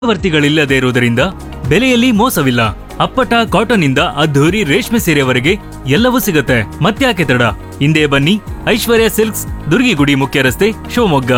ಮಧ್ಯವರ್ತಿಗಳಿಲ್ಲದೆ ಇರುವುದರಿಂದ ಬೆಲೆಯಲ್ಲಿ ಮೋಸವಿಲ್ಲ ಅಪ್ಪಟ ಕಾಟನ್ ಇಂದ ಅದ್ಧೂರಿ ರೇಷ್ಮೆ ಸೀರೆವರೆಗೆ ಎಲ್ಲವೂ ಸಿಗುತ್ತೆ ಮತ್ತ್ಯಾಕೆ ತಡ ಹಿಂದೆ ಬನ್ನಿ ಐಶ್ವರ್ಯ ಸಿಲ್ಕ್ಸ್ ದುರ್ಗಿಗುಡಿ ಮುಖ್ಯ ರಸ್ತೆ Shivamogga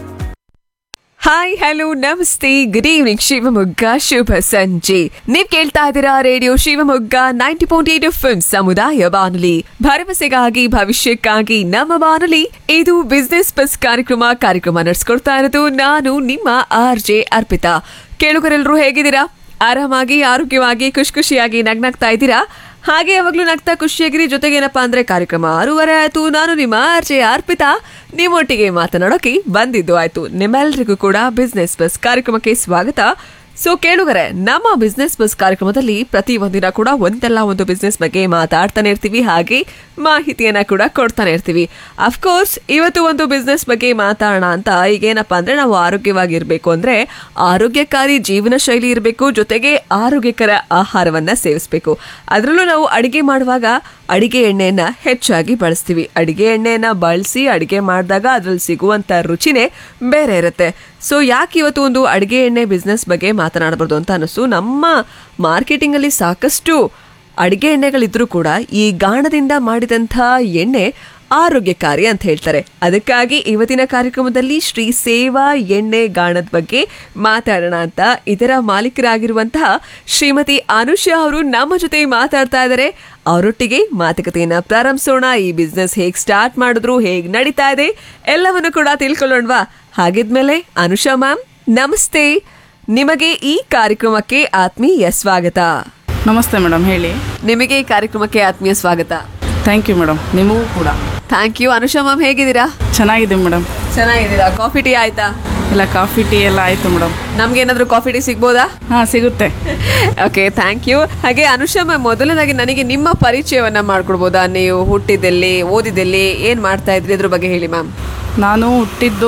hi hello namaste good evening Shivamogga ಶುಭ ಸಂಜೆ ನೀವ್ ಕೇಳ್ತಾ ಇದ್ದೀರಾ radio Shivamogga ninety point eight F ಸಮುದಾಯ ಬಾನುಲಿ ಭರವಸೆಗಾಗಿ ಭವಿಷ್ಯಕ್ಕಾಗಿ ನಮ್ಮ ಬಾನುಲಿ ಇದು ಬಿಸ್ನೆಸ್ ಬಸ್ ಕಾರ್ಯಕ್ರಮ ಕಾರ್ಯಕ್ರಮ ನಡೆಸ್ಕೊಡ್ತಾ ಇರೋದು ನಾನು ನಿಮ್ಮ ಆರ್ ಜೆ ಅರ್ಪಿತಾ ಕೇಳುಗರೆಲ್ಲರೂ ಹೇಗಿದ್ದೀರಾ ಆರಾಮಾಗಿ ಆರೋಗ್ಯವಾಗಿ ಖುಷಿ ಖುಷಿಯಾಗಿ ನಗ್ನಗ್ತಾ ಇದ್ದೀರಾ ಹಾಗೆ ಯಾವಾಗ್ಲೂ ನಗ್ತಾ ಖುಷಿಯಾಗಿರಿ ಜೊತೆಗೆ ಏನಪ್ಪಾ ಅಂದ್ರೆ ಕಾರ್ಯಕ್ರಮ ಆರೂವರೆ ಆಯ್ತು ನಾನು ನಿಮ್ಮ ಆರ್ಜೆ ಅರ್ಪಿತಾ ನಿಮ್ಮೊಟ್ಟಿಗೆ ಮಾತನಾಡೋಕೆ ಬಂದಿದ್ದು ಆಯ್ತು ನಿಮ್ಮೆಲ್ಲರಿಗೂ ಕೂಡ ಬಿಸ್ನೆಸ್ ಬಸ್ ಕಾರ್ಯಕ್ರಮಕ್ಕೆ ಸ್ವಾಗತ ಸೊ ಕೇಳುಗರೆ ನಮ್ಮ ಬಿಸ್ನೆಸ್ ಬಸ್ ಕಾರ್ಯಕ್ರಮದಲ್ಲಿ ಪ್ರತಿ ಒಂದಿನ ಕೂಡ ಒಂದಲ್ಲ ಒಂದು ಬಿಸ್ನೆಸ್ ಬಗ್ಗೆ ಮಾತಾಡ್ತಾನೆ ಇರ್ತೀವಿ ಹಾಗೆ ಮಾಹಿತಿಯನ್ನ ಕೂಡ ಕೊಡ್ತಾನೆ ಇರ್ತೀವಿ ಅಫ್ಕೋರ್ಸ್ ಇವತ್ತು ಒಂದು ಬಿಸ್ನೆಸ್ ಬಗ್ಗೆ ಮಾತಾಡೋಣ ಅಂತ ಈಗೇನಪ್ಪ ಅಂದ್ರೆ ನಾವು ಆರೋಗ್ಯವಾಗಿರ್ಬೇಕು ಅಂದ್ರೆ ಆರೋಗ್ಯಕಾರಿ ಜೀವನ ಶೈಲಿ ಇರಬೇಕು ಜೊತೆಗೆ ಆರೋಗ್ಯಕರ ಆಹಾರವನ್ನ ಸೇವಿಸಬೇಕು ಅದರಲ್ಲೂ ನಾವು ಅಡಿಗೆ ಮಾಡುವಾಗ ಅಡಿಗೆ ಎಣ್ಣೆಯನ್ನ ಹೆಚ್ಚಾಗಿ ಬಳಸ್ತೀವಿ ಅಡಿಗೆ ಎಣ್ಣೆಯನ್ನ ಬಳಸಿ ಅಡಿಗೆ ಮಾಡಿದಾಗ ಅದ್ರಲ್ಲಿ ಸಿಗುವಂತ ರುಚಿನೇ ಬೇರೆ ಇರುತ್ತೆ ಸೊ ಯಾಕೆ ಇವತ್ತು ಒಂದು ಅಡಿಗೆ ಎಣ್ಣೆ ಬಿಸ್ನೆಸ್ ಬಗ್ಗೆ ಮಾತನಾಡಬಾರ್ದು ಅಂತ ಅನಿಸ್ತು ನಮ್ಮ ಮಾರ್ಕೆಟಿಂಗ್ ಅಲ್ಲಿ ಸಾಕಷ್ಟು ಅಡಿಗೆ ಎಣ್ಣೆಗಳಿದ್ರೂ ಕೂಡ ಈ ಗಾಣದಿಂದ ಮಾಡಿದಂಥ ಎಣ್ಣೆ ಆರೋಗ್ಯಕಾರಿ ಅಂತ ಹೇಳ್ತಾರೆ ಅದಕ್ಕಾಗಿ ಇವತ್ತಿನ ಕಾರ್ಯಕ್ರಮದಲ್ಲಿ ಶ್ರೀ ಸೇವಾ ಎಣ್ಣೆ ಗಾಣದ ಬಗ್ಗೆ ಮಾತಾಡೋಣ ಅಂತ ಇದರ ಮಾಲೀಕರಾಗಿರುವಂತಹ ಶ್ರೀಮತಿ ಅನುಷಾ ಅವರು ನಮ್ಮ ಜೊತೆ ಮಾತಾಡ್ತಾ ಇದ್ದಾರೆ ಅವರೊಟ್ಟಿಗೆ ಮಾತುಕತೆಯನ್ನ ಪ್ರಾರಂಭಿಸೋಣ ಈ ಬಿಸ್ನೆಸ್ ಹೇಗ್ ಸ್ಟಾರ್ಟ್ ಮಾಡಿದ್ರು ಹೇಗ್ ನಡೀತಾ ಇದೆ ಎಲ್ಲವನ್ನು ಕೂಡ ತಿಳ್ಕೊಳ್ಳೋಣವಾ ಹಾಗಿದ್ಮೇಲೆ ಅನುಷಾ ಮ್ಯಾಮ್ ನಮಸ್ತೆ ನಿಮಗೆ ಈ ಕಾರ್ಯಕ್ರಮಕ್ಕೆ ಆತ್ಮೀಯ ಸ್ವಾಗತ ನಮಸ್ತೆ ಮೇಡಮ್ ಹೇಳಿ ನಿಮಗೆ ಈ ಕಾರ್ಯಕ್ರಮಕ್ಕೆ ಆತ್ಮೀಯ ಸ್ವಾಗತ ಥ್ಯಾಂಕ್ ಯು ಮೇಡಮ್ ನಿಮಗೂ ಕೂಡ ಥ್ಯಾಂಕ್ ಯು ಅನುಷಾ ಮ್ಯಾಮ್ ಹೇಗಿದ್ದೀರಾ ಚೆನ್ನಾಗಿದೆ ಮೇಡಮ್ ಚೆನ್ನಾಗಿದ್ದೀರಾ ಕಾಫಿ ಟೀ ಆಯ್ತಾ ಎಲ್ಲ ಕಾಫಿ ಟೀ ಎಲ್ಲ ಆಯಿತು ಮೇಡಮ್ ನಮ್ಗೆ ಏನಾದ್ರು ಕಾಫಿ ಟೀ ಸಿಗ್ಬೋದಾ ಹಾಂ ಸಿಗುತ್ತೆ ಓಕೆ ಥ್ಯಾಂಕ್ ಯು ಹಾಗೆ ಅನುಷಾ ಮ್ಯಾಮ್ ಮೊದಲನೇದಾಗಿ ನನಗೆ ನಿಮ್ಮ ಪರಿಚಯವನ್ನ ಮಾಡ್ಕೊಡ್ಬೋದಾ ನೀವು ಹುಟ್ಟಿದಲ್ಲಿ ಓದಿದಲ್ಲಿ ಏನ್ ಮಾಡ್ತಾ ಇದ್ರಿ ಇದ್ರ ಬಗ್ಗೆ ಹೇಳಿ ಮ್ಯಾಮ್ ನಾನು ಹುಟ್ಟಿದ್ದು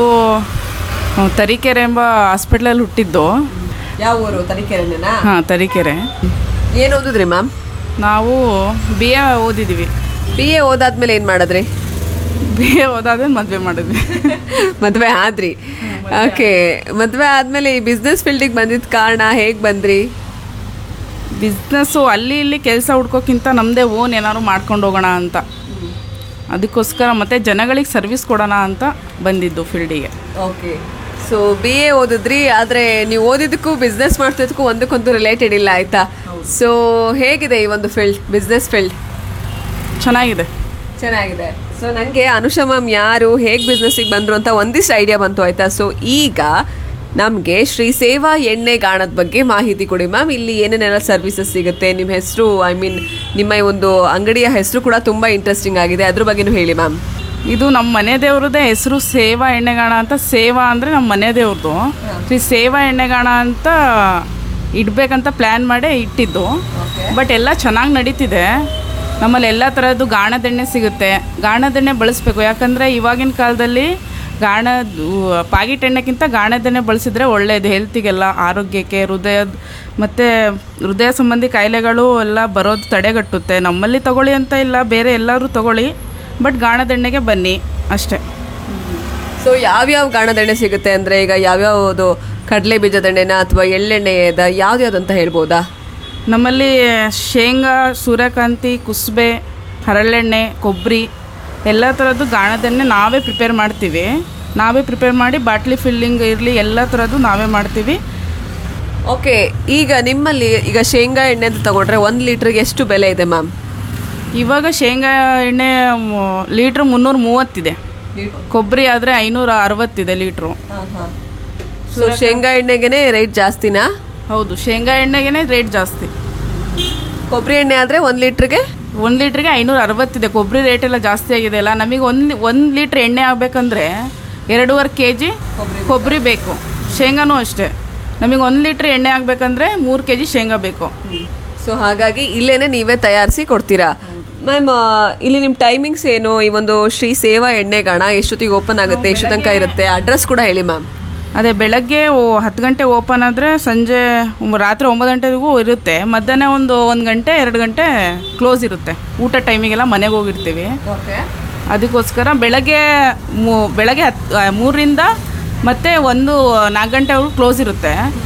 ಆ, ತರೀಕೆರೆ ಎಂಬ ಹಾಸ್ಪಿಟ್ಲಲ್ಲಿ ಹುಟ್ಟಿದ್ದು ಯಾವ ಊರು ತರೀಕೆರೆನೇನಾ ಹಾಂ ತರೀಕೆರೆ ಏನ್ ಓದಿದ್ರಿ ಮ್ಯಾಮ್ ನಾವು ಬಿ ಎ ಓದಿದ್ದೀವಿ ಬಿ ಎ ಓದಾದ್ಮೇಲೆ ಏನ್ ಮಾಡಿದ್ರಿ ಬಿ ಎ ಓದಾದ್ಮೇಲೆ ಮದುವೆ ಮಾಡಿದ್ವಿ ಮದ್ವೆ ಆದ್ರಿ ಓಕೆ ಮದ್ವೆ ಆದ್ಮೇಲೆ ಈ ಬಿಸ್ನೆಸ್ ಫೀಲ್ಡಿಗೆ ಬಂದಿದ್ ಕಾರಣ ಹೇಗ್ ಬಂದ್ರಿ ಬಿಸ್ನೆಸ್ಸು ಅಲ್ಲಿ ಇಲ್ಲಿ ಕೆಲಸ ಹುಡ್ಕೋಕ್ಕಿಂತ ನಮ್ಮದೇ ಓನ್ ಏನಾದ್ರು ಮಾಡ್ಕೊಂಡು ಹೋಗೋಣ ಅಂತ ಅದಕ್ಕೋಸ್ಕರ ಮತ್ತೆ ಜನಗಳಿಗೆ ಸರ್ವಿಸ್ ಕೊಡೋಣ ಅಂತ ಬಂದಿದ್ದು ಫೀಲ್ಡಿಗೆ ಓಕೆ ಸೊ ಬಿ ಎ ಓದಿದ್ರಿ ಆದ್ರೆ ನೀವು ಓದಿದ್ದಕ್ಕೂ ಬಿಸ್ನೆಸ್ ಮಾಡ್ತಿದ್ದಕ್ಕೂ ಒಂದಕ್ಕೊಂದು ರಿಲೇಟೆಡ್ ಇಲ್ಲ ಆಯ್ತಾ ಸೊ ಹೇಗಿದೆ ಈ ಒಂದು ಫೀಲ್ಡ್ ಬಿಸ್ನೆಸ್ ಫೀಲ್ಡ್ ಚೆನ್ನಾಗಿದೆ ಚೆನ್ನಾಗಿದೆ ಸೊ ನನಗೆ ಅನುಷಾ ಮ್ಯಾಮ್ ಯಾರು ಹೇಗೆ ಬಿಸ್ನೆಸ್ಸಿಗೆ ಬಂದರು ಅಂತ ಒಂದಿಷ್ಟು ಐಡಿಯಾ ಬಂತು ಆಯ್ತಾ ಸೊ ಈಗ ನಮಗೆ ಶ್ರೀ ಸೇವಾ ಎಣ್ಣೆ ಗಾಣದ ಬಗ್ಗೆ ಮಾಹಿತಿ ಕೊಡಿ ಮ್ಯಾಮ್ ಇಲ್ಲಿ ಏನೇನೆಲ್ಲ ಸರ್ವಿಸಸ್ ಸಿಗುತ್ತೆ ನಿಮ್ಮ ಹೆಸರು ಐ ಮೀನ್ ನಿಮ್ಮ ಈ ಒಂದು ಅಂಗಡಿಯ ಹೆಸರು ಕೂಡ ತುಂಬ ಇಂಟ್ರೆಸ್ಟಿಂಗ್ ಆಗಿದೆ ಅದ್ರ ಬಗ್ಗೆನೂ ಹೇಳಿ ಮ್ಯಾಮ್ ಇದು ನಮ್ಮ ಮನೆ ದೇವ್ರದ್ದೇ ಹೆಸರು ಸೇವಾ ಎಣ್ಣೆಗಾಣ ಅಂತ ಸೇವಾ ಅಂದರೆ ನಮ್ಮ ಮನೆ ದೇವ್ರದ್ದು ಶ್ರೀ ಸೇವಾ ಎಣ್ಣೆಗಾಣ ಅಂತ ಇಡಬೇಕಂತ ಪ್ಲ್ಯಾನ್ ಮಾಡಿ ಇಟ್ಟಿದ್ದು ಬಟ್ ಎಲ್ಲ ಚೆನ್ನಾಗಿ ನಡೀತಿದೆ ನಮ್ಮಲ್ಲಿ ಎಲ್ಲ ಥರದ್ದು ಗಾಣದೆಣ್ಣೆ ಸಿಗುತ್ತೆ ಗಾಣದೆಣ್ಣೆ ಬಳಸಬೇಕು ಯಾಕಂದರೆ ಇವಾಗಿನ ಕಾಲದಲ್ಲಿ ಗಾಣ ಪಾಕಿಟ್ ಎಣ್ಣೆಗಿಂತ ಗಾಣದೆಣ್ಣೆ ಬಳಸಿದ್ರೆ ಒಳ್ಳೆಯದು ಹೆಲ್ತಿಗೆಲ್ಲ ಆರೋಗ್ಯಕ್ಕೆ ಹೃದಯದ ಮತ್ತು ಹೃದಯ ಸಂಬಂಧಿ ಕಾಯಿಲೆಗಳು ಎಲ್ಲ ಬರೋದು ತಡೆಗಟ್ಟುತ್ತೆ ನಮ್ಮಲ್ಲಿ ತಗೊಳ್ಳಿ ಅಂತ ಇಲ್ಲ ಬೇರೆ ಎಲ್ಲರೂ ತಗೊಳ್ಳಿ ಬಟ್ ಗಾಣದೆಣ್ಣೆಗೆ ಬನ್ನಿ ಅಷ್ಟೇ ಸೊ ಯಾವ್ಯಾವ ಗಾಣದೆಣ್ಣೆ ಸಿಗುತ್ತೆ ಅಂದರೆ ಈಗ ಯಾವ್ಯಾವುದು ಕಡಲೆ ಬೀಜದೆಣ್ಣೆನ ಅಥವಾ ಎಳ್ಳೆಣ್ಣೆದ ಯಾವ್ದ್ಯಾವ್ದು ಅಂತ ಹೇಳ್ಬೋದಾ ನಮ್ಮಲ್ಲಿ ಶೇಂಗಾ ಸೂರ್ಯಕಾಂತಿ ಕುಸುಬೆ ಹರಳೆಣ್ಣೆ ಕೊಬ್ಬರಿ ಎಲ್ಲ ಥರದ್ದು ಗಾಣದೆಣ್ಣೆ ನಾವೇ ಪ್ರಿಪೇರ್ ಮಾಡ್ತೀವಿ ನಾವೇ ಪ್ರಿಪೇರ್ ಮಾಡಿ ಬಾಟ್ಲಿ ಫಿಲ್ಲಿಂಗ್ ಇರಲಿ ಎಲ್ಲ ಥರದ್ದು ನಾವೇ ಮಾಡ್ತೀವಿ ಓಕೆ ಈಗ ನಿಮ್ಮಲ್ಲಿ ಈಗ ಶೇಂಗಾ ಎಣ್ಣೆ ಅಂತ ತಗೊಂಡ್ರೆ ಒಂದು ಲೀಟ್ರಿಗೆ ಎಷ್ಟು ಬೆಲೆ ಇದೆ ಮ್ಯಾಮ್ ಇವಾಗ ಶೇಂಗಾ ಎಣ್ಣೆ ಲೀಟ್ರ್ ಮುನ್ನೂರ ಮೂವತ್ತಿದೆ ಕೊಬ್ಬರಿ ಆದರೆ ಐನೂರ ಅರವತ್ತಿದೆ ಲೀಟ್ರು ಸೊ ಶೇಂಗಾ ಎಣ್ಣೆಗೆನೆ ರೇಟ್ ಜಾಸ್ತಿನಾ ಹೌದು ಶೇಂಗಾ ಎಣ್ಣೆಗೆ ರೇಟ್ ಜಾಸ್ತಿ ಕೊಬ್ಬರಿ ಎಣ್ಣೆ ಆದರೆ ಒಂದು ಲೀಟ್ರಿಗೆ ಒಂದು ಲೀಟ್ರಿಗೆ ಐನೂರ ಅರವತ್ತಿದೆ ಕೊಬ್ಬರಿ ರೇಟ್ ಎಲ್ಲ ಜಾಸ್ತಿ ಆಗಿದೆ ಅಲ್ಲ ನಮಗೆ ಒಂದು ಒಂದು ಲೀಟ್ರ್ ಎಣ್ಣೆ ಆಗಬೇಕಂದ್ರೆ ಎರಡೂವರೆ ಕೆ ಜಿ ಕೊಬ್ಬರಿ ಬೇಕು ಶೇಂಗಾನೂ ಅಷ್ಟೇ ನಮಗೆ ಒಂದು ಲೀಟ್ರ್ ಎಣ್ಣೆ ಆಗಬೇಕಂದ್ರೆ ಮೂರು ಕೆ ಜಿ ಶೇಂಗಾ ಬೇಕು ಸೊ ಹಾಗಾಗಿ ಇಲ್ಲೇನೆ ನೀವೇ ತಯಾರಿಸಿ ಕೊಡ್ತೀರಾ ಮ್ಯಾಮ್ ಇಲ್ಲಿ ನಿಮ್ಮ ಟೈಮಿಂಗ್ಸ್ ಏನು ಈ ಒಂದು ಶ್ರೀ ಸೇವಾ ಎಣ್ಣೆಗಾಣ ಎಷ್ಟೊತ್ತಿಗೆ ಓಪನ್ ಆಗುತ್ತೆ ಎಷ್ಟು ತನಕ ಇರುತ್ತೆ ಅಡ್ರೆಸ್ ಕೂಡ ಹೇಳಿ ಮ್ಯಾಮ್ ಅದೇ ಬೆಳಗ್ಗೆ ಓ- ಹತ್ತು ಗಂಟೆ ಓಪನ್ ಆದರೆ ಸಂಜೆ ಒಂಬ- ರಾತ್ರಿ ಒಂಬತ್ತು ಗಂಟೆಗೂ ಇರುತ್ತೆ ಮಧ್ಯಾಹ್ನ ಒಂದು ಒಂದು ಗಂಟೆ ಎರಡು ಗಂಟೆ ಕ್ಲೋಸ್ ಇರುತ್ತೆ ಊಟ ಟೈಮಿಗೆಲ್ಲ ಮನೆಗೆ ಹೋಗಿರ್ತೀವಿ ಓಕೆ ಅದಕ್ಕೋಸ್ಕರ ಬೆಳಗ್ಗೆ ಮೂ ಬೆಳಗ್ಗೆ ಹತ್ತು ಆ, ಮೂರರಿಂದ ಮತ್ತು ಒಂದು ನಾಲ್ಕು ಗಂಟೆವರೆಗೂ ಕ್ಲೋಸ್ ಇರುತ್ತೆ